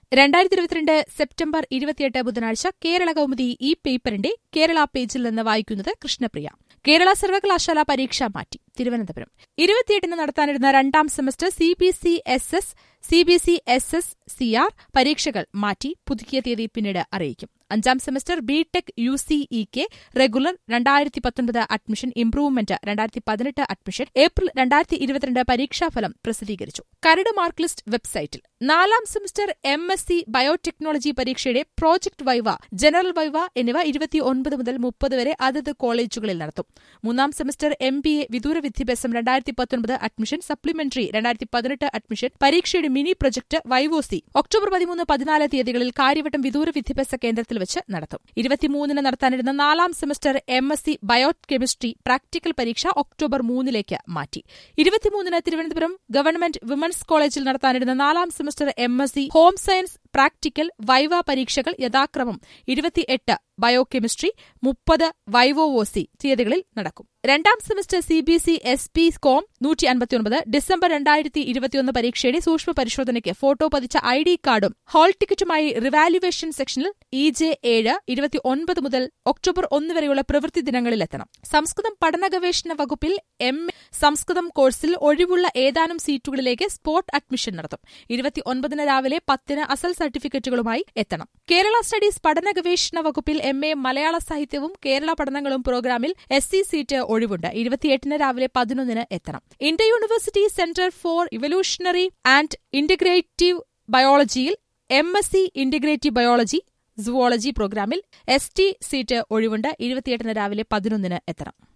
രണ്ടായിരത്തി ഇരുപത്തിരണ്ട് സെപ്റ്റംബർ ഇരുപത്തിയെട്ട് ബുധനാഴ്ച കേരള കൗമുദി ഈ പേപ്പറിന്റെ കേരള പേജിൽ നിന്ന് വായിക്കുന്നത് കൃഷ്ണപ്രിയ കേരള സർവകലാശാല പരീക്ഷ മാറ്റി തിരുവനന്തപുരം ഇരുപത്തിയെട്ടിന് നടത്താനിരുന്ന രണ്ടാം semester C B C S S C B C S S C R പരീക്ഷകൾ മാറ്റി പുതുക്കിയ തീയതി പിന്നീട് അറിയിക്കും അഞ്ചാം semester B tech U C E K regular രണ്ടായിരത്തി പത്തൊൻപത് അഡ്മിഷൻ ഇംപ്രൂവ്മെന്റ് രണ്ടായിരത്തി പതിനെട്ട് അഡ്മിഷൻ ഏപ്രിൽ രണ്ടായിരത്തി ഇരുപത്തിരണ്ട് പരീക്ഷാഫലം പ്രസിദ്ധീകരിച്ചു കരട് മാർക്ക് ലിസ്റ്റ് വെബ്സൈറ്റിൽ നാലാം semester M S C biotechnology പരീക്ഷയുടെ പ്രോജക്ട് വൈവ ജനറൽ വൈവ എന്നിവ ഇരുപത്തിയൊൻപത് മുതൽ മുപ്പത് വരെ അതത് കോളേജുകളിൽ നടത്തും മൂന്നാം സെമസ്റ്റർ എം ബി എ വിദൂര വിദ്യാഭ്യാസം രണ്ടായിരത്തി പത്തൊൻപത് അഡ്മിഷൻ സപ്ലിമെന്ററി രണ്ടായിരത്തി പതിനെട്ട് അഡ്മിഷൻ പരീക്ഷയുടെ മിനി പ്രൊജക്ട് വൈവോസി ഒക്ടോബർ പതിമൂന്ന് പതിനാല് തീയതികളിൽ കാര്യവട്ടം വിദൂര വിദ്യാഭ്യാസ കേന്ദ്രത്തിൽ വെച്ച് നടത്തും ഇരുപത്തിമൂന്നിന് നടത്താനിരുന്ന നാലാം semester M S C biochemistry practical പരീക്ഷ ഒക്ടോബർ മൂന്നിലേക്ക് മാറ്റി ഇരുപത്തിമൂന്നിന് തിരുവനന്തപുരം ഗവൺമെന്റ് വിമൻസ് കോളേജിൽ നടത്താനിരുന്ന നാലാം semester M S C home science practical viva പരീക്ഷകൾ യഥാക്രമം ഇരുപത്തിയെട്ട് ബയോകെമിസ്ട്രി മുപ്പത് വൈവോവോസി തീയതികളിൽ നടക്കും രണ്ടാം semester C B C S P com നൂറ്റി അൻപത്തിയൊൻപത് ഡിസംബർ രണ്ടായിരത്തി ഇരുപത്തിയൊന്ന് പരീക്ഷയുടെ സൂക്ഷ്മ പരിശോധനയ്ക്ക് ഫോട്ടോ പതിച്ച ഐ ഡി കാർഡും ഹാൾ ടിക്കറ്റുമായി റിവാലുവേഷൻ സെക്ഷനിൽ ഇ ജെ ഏഴ് ഇരുപത്തിയൊൻപത് മുതൽ ഒക്ടോബർ ഒന്ന് വരെയുള്ള പ്രവൃത്തി ദിനങ്ങളിലെത്തണം സംസ്കൃതം പഠന ഗവേഷണ വകുപ്പിൽ എം എ സംസ്കൃതം കോഴ്സിൽ ഒഴിവുള്ള ഏതാനും സീറ്റുകളിലേക്ക് സ്പോട്ട് അഡ്മിഷൻ നടത്തും ഇരുപത്തിയൊൻപതിന് രാവിലെ പത്തിന് അസൽ സർട്ടിഫിക്കറ്റുകളുമായി എത്തണം കേരള സ്റ്റഡീസ് പഠന ഗവേഷണ വകുപ്പിൽ എം എ മലയാള സാഹിത്യവും കേരള പഠനങ്ങളും പ്രോഗ്രാമിൽ എസ് സി സീറ്റ് ഒഴിവുണ്ട് ഇരുപത്തിയെട്ടിന് രാവിലെ പതിനൊന്നിന് എത്തണം inter university centre for evolutionary and integrative ബയോളജിയിൽ M S C integrative biology zoology പ്രോഗ്രാമിൽ എസ് ടി സീറ്റ് ഒഴിവുണ്ട് ഇരുപത്തിയെട്ടിന് രാവിലെ പതിനൊന്നിന് എത്തണം